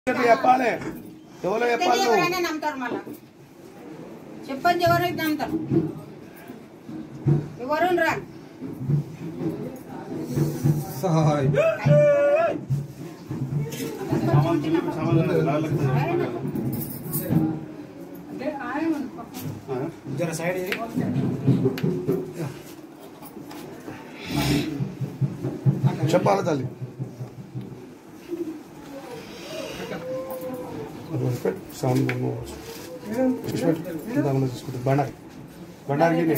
చెప్పాలి ఎవరో చెప్పాలి చెప్తే నువ్వు ఎవరైనా నమ్ముతారు మళ్ళా చెప్పని ఎవరు నమ్ముతారు ఎవరు రా సహాయ్ జర సైడ్ చెప్పాలి తల్లి సాంగ్ చూసుకుంటే బండారి బండారి గిరి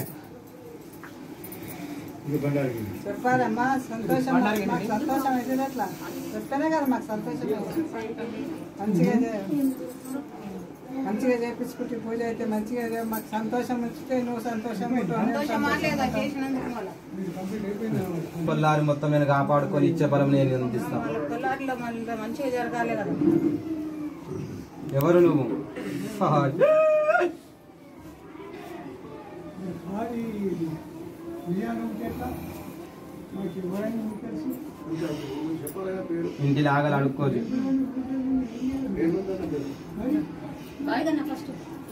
చెప్పాలమ్మా సంతోషం మాకు సంతోషం అయితే అట్లా చెప్తేనే కదా మాకు సంతోషం మంచిగా చే- మంచిగా చేపించుకుంటే పూజ అయితే మంచిగా చే- మాకు సంతోషం వచ్చితే నువ్వు సంతోషం ఉంటావు, నేను సంతోషమా సంతోషం లేదా ఉంటాను. చేసినందుకు మళ్ళా బొల్లారి మొత్తం నేను కాపాడుకొని ఇచ్చే బలం నేను అందిస్తాను వాళ్ళ పిల్లల్లో మళ్ళీ మంచిగా జరగాలి కదా ఎవరు నువ్వు సహాయ్ ఇంటి లాగలు అడుక్కోదు బాగా ఫస్ట్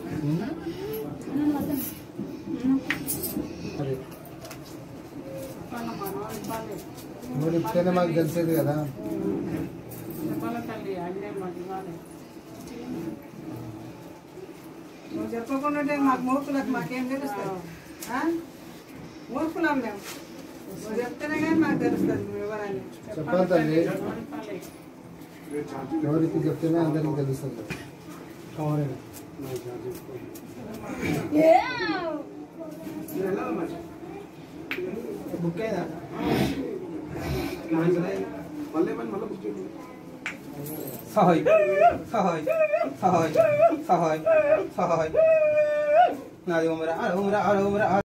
మరి ఇప్పుడైనా మాకు తెలిసేది కదా నువ్వు చెప్పకుండా ఉంటే మాకు మూర్ఖులకు మాకేం తెలుస్తుంది ఆ? మూర్ఖులం మేము నువ్వు చెప్తేనే కానీ మాకు తెలుస్తుంది నువ్వు ఎవరని చెప్పాలి తల్లి ఎవరికి చెప్తేనే అందరికి తెలుస్తుంది బుక్ అయిందా సహాయ్ సహాయ్ సహాయ్ సహాయ్ సహాయ్ నాది ఉమరా ఉమరా ఉమరా